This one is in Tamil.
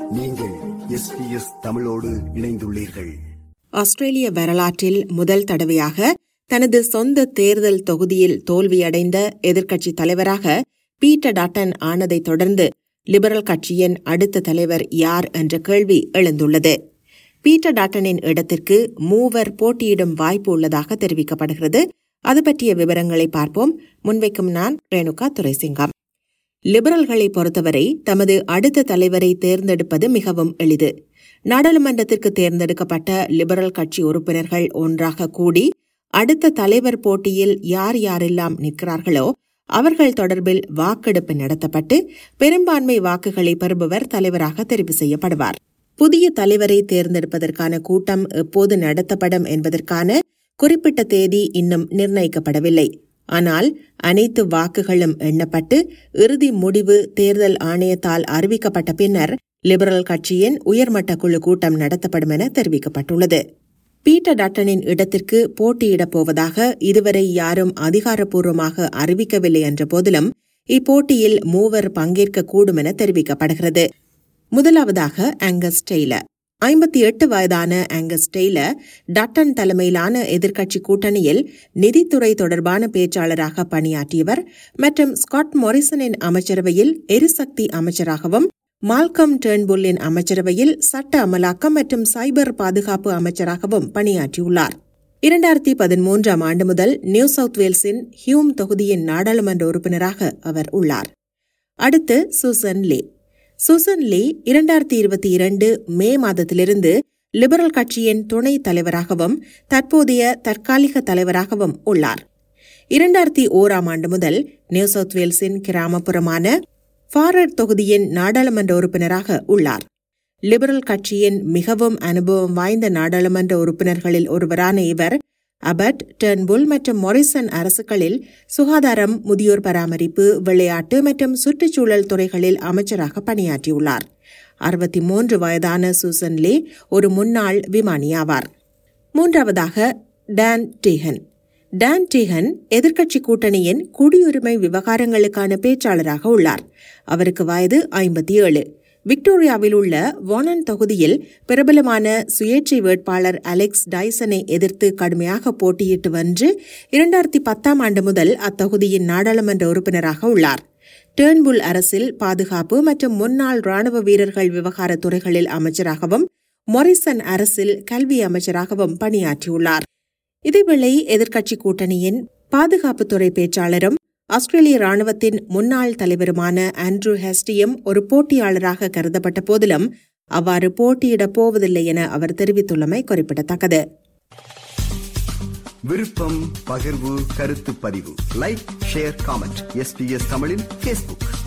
நீங்கள் எஸ்பிஎஸ் தமிழோடு இணைந்துள்ளீர்கள் ஆஸ்திரேலிய வரலாற்றில் முதல் தடவையாக தனது சொந்த தேர்தல் தொகுதியில் தோல்வியடைந்த எதிர்க்கட்சித் தலைவராக பீட்டர் டாட்டன் ஆனதைத் தொடர்ந்து லிபரல் கட்சியின் அடுத்த தலைவர் யார் என்ற கேள்வி எழுந்துள்ளது பீட்டர் டாட்டனின் இடத்திற்கு மூவர் போட்டியிடும் வாய்ப்பு உள்ளதாக தெரிவிக்கப்படுகிறது அது பற்றிய விவரங்களை பார்ப்போம் முன்வைக்கும் நான் ரேணுகா துரைசிங்கம் லிபரல்களை பொறுத்தவரை தமது அடுத்த தலைவரை தேர்ந்தெடுப்பது மிகவும் எளிது நாடாளுமன்றத்திற்கு தேர்ந்தெடுக்கப்பட்ட லிபரல் கட்சி உறுப்பினர்கள் ஒன்றாக கூடி அடுத்த தலைவர் போட்டியில் யார் யாரெல்லாம் நிற்கிறார்களோ அவர்கள் தொடர்பில் வாக்கெடுப்பு நடத்தப்பட்டு பெரும்பான்மை வாக்குகளை பெறுபவர் தலைவராக தெரிவு செய்யப்படுவார் புதிய தலைவரை தேர்ந்தெடுப்பதற்கான கூட்டம் எப்போது நடத்தப்படும் என்பதற்கான குறிப்பிட்ட தேதி இன்னும் நிர்ணயிக்கப்படவில்லை ஆனால் அனைத்து வாக்குகளும் எண்ணப்பட்டு இறுதி முடிவு தேர்தல் ஆணையத்தால் அறிவிக்கப்பட்ட பின்னர் லிபரல் கட்சியின் உயர்மட்ட குழு கூட்டம் நடத்தப்படும் என தெரிவிக்கப்பட்டுள்ளது பீட்டர் டட்டனின் இடத்திற்கு போட்டியிடப் போவதாக இதுவரை யாரும் அதிகாரப்பூர்வமாக அறிவிக்கவில்லை என்ற போதிலும் இப்போட்டியில் மூவர் பங்கேற்கக்கூடும் என தெரிவிக்கப்படுகிறது முதலாவதாக ஆங்கஸ் டெய்லர் ஐம்பத்தி எட்டு வயதான ஆங்கஸ் டெய்லர் டட்டன் தலைமையிலான எதிர்க்கட்சி கூட்டணியில் நிதித்துறை தொடர்பான பேச்சாளராக பணியாற்றியவர் மற்றும் ஸ்காட் மொரிசனின் அமைச்சரவையில் எரிசக்தி அமைச்சராகவும் மால்கம் டேர்ன்புல்லின் அமைச்சரவையில் சட்ட அமலாக்கம் மற்றும் சைபர் பாதுகாப்பு அமைச்சராகவும் பணியாற்றியுள்ளார் இரண்டாயிரத்தி பதிமூன்றாம் ஆண்டு முதல் நியூ சவுத் வேல்ஸின் ஹியூம் தொகுதியின் நாடாளுமன்ற உறுப்பினராக அவர் உள்ளார் அடுத்து சூசன் லே சூசன் லீ இரண்டாயிரத்தி இருபத்தி இரண்டு மே மாதத்திலிருந்து லிபரல் கட்சியின் துணை தலைவராகவும் தற்போதைய தற்காலிக தலைவராகவும் உள்ளார் இரண்டாயிரத்தி ஓராம் ஆண்டு முதல் நியூ சவுத் வேல்ஸின் கிராமப்புறமான ஃபாரட் தொகுதியின் நாடாளுமன்ற உறுப்பினராக உள்ளார் லிபரல் கட்சியின் மிகவும் அனுபவம் வாய்ந்த நாடாளுமன்ற உறுப்பினர்களில் ஒருவரான இவர் அபட் டர்ன்புல் மற்றும் மொரிசன் அரசுகளில் சுகாதாரம் முதியோர் பராமரிப்பு விளையாட்டு மற்றும் சுற்றுச்சூழல் துறைகளில் அமைச்சராக பணியாற்றியுள்ளார் அறுபத்தி மூன்று வயதான சூசன் லே ஒரு முன்னாள் விமானியாவார் மூன்றாவதாக டான் டீஹன் டான் டீஹன் எதிர்க்கட்சி கூட்டணியின் குடியுரிமை விவகாரங்களுக்கான பேச்சாளராக உள்ளார் அவருக்கு வயது ஐம்பத்தி ஏழு விக்டோரியாவில் உள்ள வானன் தொகுதியில் பிரபலமான சுயேட்சை வேட்பாளர் அலெக்ஸ் டைசனை எதிர்த்து கடுமையாக போட்டியிட்டு வென்று இரண்டாயிரத்தி பத்தாம் ஆண்டு முதல் அத்தொகுதியின் நாடாளுமன்ற உறுப்பினராக உள்ளார் டேர்ன்புல் அரசில் பாதுகாப்பு மற்றும் முன்னாள் ராணுவ வீரர்கள் விவகார துறைகளில் அமைச்சராகவும் மொரிசன் அரசில் கல்வி அமைச்சராகவும் பணியாற்றியுள்ளார் இதேவேளை எதிர்க்கட்சி கூட்டணியின் பாதுகாப்புத்துறை பேச்சாளரும் ஆஸ்திரேலிய ராணுவத்தின் முன்னாள் தலைவருமான ஆண்ட்ரூ ஹெஸ்டியும் ஒரு போட்டியாளராக கருதப்பட்ட போதிலும் அவ்வாறு போட்டியிடப் போவதில்லை என அவர் தெரிவித்துள்ளமை குறிப்பிடத்தக்கது விருப்பம் பகிர்வு கருத்து பதிவு லைக் ஷேர் காமெண்ட் எஸ்பிஎஸ் தமிழின் பேஸ்புக்